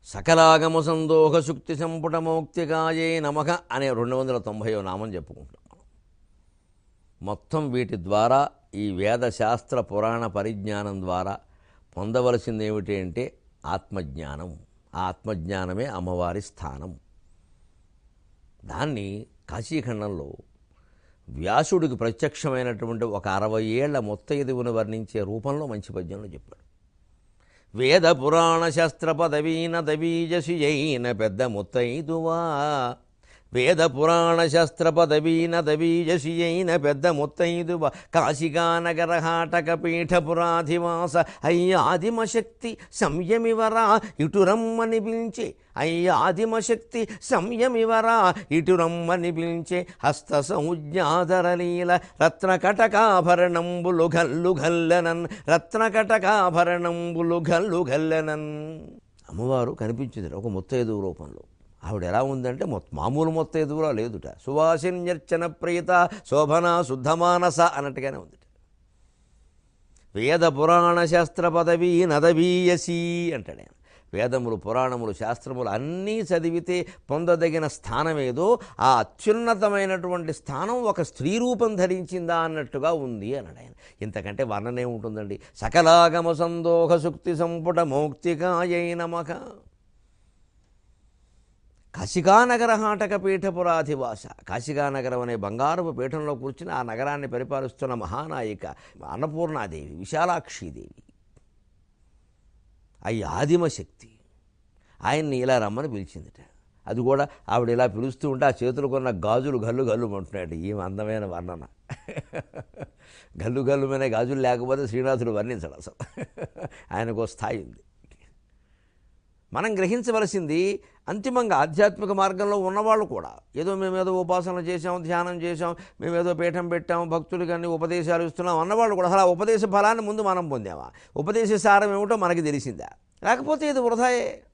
సకలాగమ సందోహ శుక్తి సంపుటమౌక్తికాయే నమక అనే రెండు వందల తొంభైవ నామం చెప్పుకుంటున్నాం మనం మొత్తం వీటి ద్వారా ఈ వేద శాస్త్ర పురాణ పరిజ్ఞానం ద్వారా పొందవలసింది ఏమిటి అంటే ఆత్మజ్ఞానం ఆ ఆత్మజ్ఞానమే అమ్మవారి స్థానం దాన్ని కాశీఖండంలో వ్యాసుడికి ప్రత్యక్షమైనటువంటి ఒక అరవై ఏళ్ల ముత్తైదువును వర్ణించే రూపంలో మంచి పద్యంలో చెప్పాడు వేద పురాణ శస్త్ర పదవీన దవీజసి అయిన పెద్ద ముత్తైదువా వేద పురాణ శస్త్ర పదవీన దవీజసి అయిన పెద్ద ముత్తైదువ కాశిగా నగర హాటక పీఠపురాధివాస అయ్యాదిమశక్తి సంయమివరా ఇటురమ్మని పిలిచే అయ్యాదిమశక్తి సంయమివరా ఇటురమ్మని పిలిచే హస్త సంజ్ఞాధరలీల రత్న కటకాభరణంబులు గల్లు గల్లెనన్ రత్న కటకాభరణంబులు గల్లు గల్లెనన్ అమ్మవారు కనిపించింది ఒక ముత్తైదు రూపంలో ఆవిడ ఎలా ఉందంటే మొత్తం మామూలు మొత్తైదువులా లేదుట సువాసిన్యర్చన ప్రియత శోభన శుద్ధమానస అన్నట్టుగానే ఉందిట వేద పురాణ శాస్త్ర పదవి నదవీయసి అంటాడు ఆయన వేదములు పురాణములు శాస్త్రములు అన్నీ చదివితే పొందదగిన స్థానం ఏదో ఆ అత్యున్నతమైనటువంటి స్థానం ఒక స్త్రీ రూపం ధరించిందా అన్నట్టుగా ఉంది అన్నాడు ఆయన ఇంతకంటే వర్ణనే ఉంటుందండి సకలాగమ సందోహ సుక్తి సంపుట మౌక్తికాయై నమక కాశికానగర హాటక పీఠపురాధివాస కాశికానగరం అనే బంగారపు పీఠంలో కూర్చుని ఆ నగరాన్ని పరిపాలిస్తున్న మహానాయిక అన్నపూర్ణాదేవి విశాలాక్షీదేవి అయి ఆదిమ శక్తి ఆయన్ని ఇలా రమ్మని పిలిచిందిట అది కూడా ఆవిడ ఇలా పిలుస్తూ ఉంటే ఆ చేతులు కొన్న గాజులు గల్లు గల్లు అంటున్నాడు ఈ అందమైన వర్ణన గల్లు గల్లుమనే గాజులు లేకపోతే శ్రీనాథుడు వర్ణించడు అసలు ఆయనకు స్థాయి ఉంది మనం గ్రహించవలసింది అంతిమంగా ఆధ్యాత్మిక మార్గంలో ఉన్నవాళ్ళు కూడా ఏదో మేమేదో ఉపాసన చేసాం ధ్యానం చేసాం మేమేదో పీఠం పెట్టాం భక్తులకి అన్ని ఉపదేశాలు ఇస్తున్నాం అన్నవాళ్ళు కూడా అసలు ఆ ఉపదేశ ఫలాన్ని ముందు మనం పొందామా ఉపదేశ సారం ఏమిటో మనకి తెలిసిందా లేకపోతే ఇది వృధాయే